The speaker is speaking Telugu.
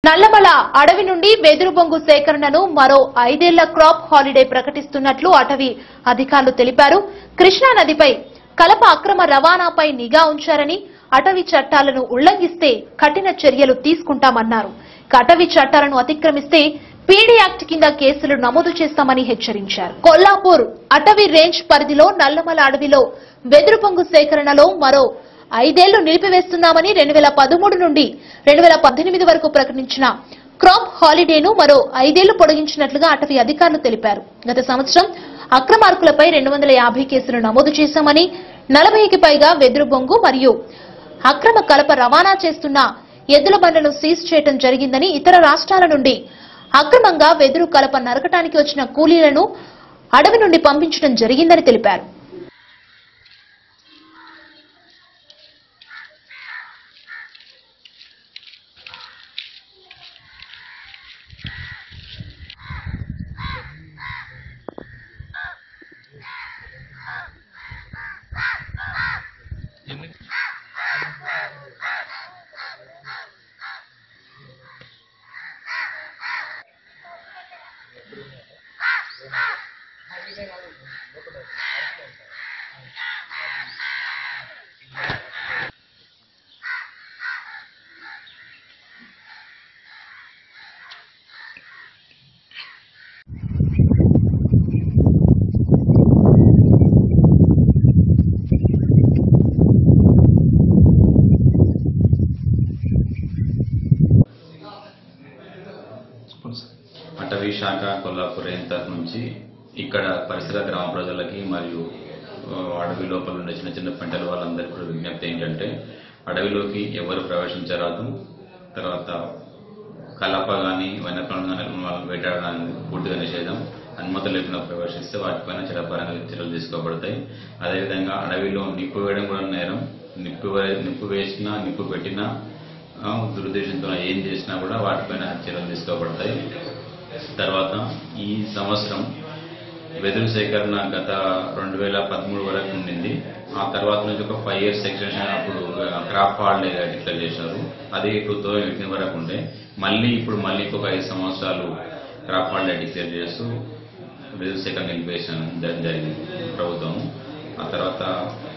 నల్లమల అడవి నుండి వెదురు బొంగు సేకరణను మరో ఐదేళ్ల క్రాప్ హాలిడే ప్రకటిస్తున్నట్లు అటవీ అధికారులు తెలిపారు కృష్ణా నదిపై కలప అక్రమ రవాణాపై నిఘా ఉంచారని అటవీ చట్టాలను ఉల్లంఘిస్తే కఠిన చర్యలు తీసుకుంటామన్నారు ఇక అటవీ చట్టాలను అతిక్రమిస్తే పీడీ యాక్ట్ కింద కేసులు నమోదు చేస్తామని హెచ్చరించారు కొల్లాపూర్ అటవీ రేంజ్ పరిధిలో నల్లమల అడవిలో వెదురు బొంగు సేకరణలో మరో ఐదేళ్లు నిలిపివేస్తున్నామని రెండు వేల పదమూడు నుండి రెండు వేల పద్దెనిమిది వరకు ప్రకటించిన క్రాప్ హాలిడేను మరో ఐదేళ్లు పొడిగించినట్లుగా అటవీ అధికారులు తెలిపారు గత సంవత్సరం అక్రమార్కులపై రెండు వందల యాభై కేసులు నమోదు చేశామని నలభైకి పైగా వెదురు బొంగు మరియు అక్రమ కలప రవాణా చేస్తున్న ఎద్దుల బండ్లను సీజ్ చేయడం జరిగిందని ఇతర రాష్ట్రాల నుండి అక్రమంగా వెదురు కలప నరకటానికి వచ్చిన కూలీలను అడవి నుండి పంపించడం జరిగిందని తెలిపారు అటవీ శాఖ కొల్లాపూర్ రేంజ్ తరఫు నుంచి ఇక్కడ పరిసర గ్రామ ప్రజలకి మరియు ఆ, అడవి లోపల ఉండే చిన్న చిన్న పంటల వాళ్ళందరికీ కూడా విజ్ఞప్తి ఏంటంటే అడవిలోకి ఎవరు ప్రవేశించరాదు తర్వాత కలప కానీ వన్యప్రాణులు కానీ వాళ్ళని వేటాడడానికి పూర్తిగా నిషేధం అనుమతి లేకుండా ప్రవేశిస్తే వాటిపైన చట్టపరంగా చర్యలు తీసుకోబడతాయి అదేవిధంగా అడవిలో నిప్పు వేయడం కూడా నేరం నిప్పు వే- నిప్పు వేసినా నిప్పు పెట్టినా ఆ, దురుద్దేశంతో ఏం చేసినా కూడా వాటిపైన చర్యలు తీసుకోబడతాయి తర్వాత ఈ సంవత్సరం వెదురు సేకరణ గత రెండు వేల పదమూడు వరకు ఉండింది ఆ తర్వాత నుంచి ఒక ఫైవ్ ఇయర్స్ ఎక్స్టెన్షన్ అప్పుడు క్రాప్ హాలిడే డిక్లేర్ చేశారు అది టూ థౌజండ్ ఎయిటీన్ వరకు ఉండే మళ్ళీ ఇప్పుడు మళ్ళీ ఇంకొక ఐదు సంవత్సరాలు క్రాప్ హాలిడే డిక్లేర్ చేస్తూ వెదురు సేకరణ నిలిపేసిన జరిగింది ప్రభుత్వం ఆ తర్వాత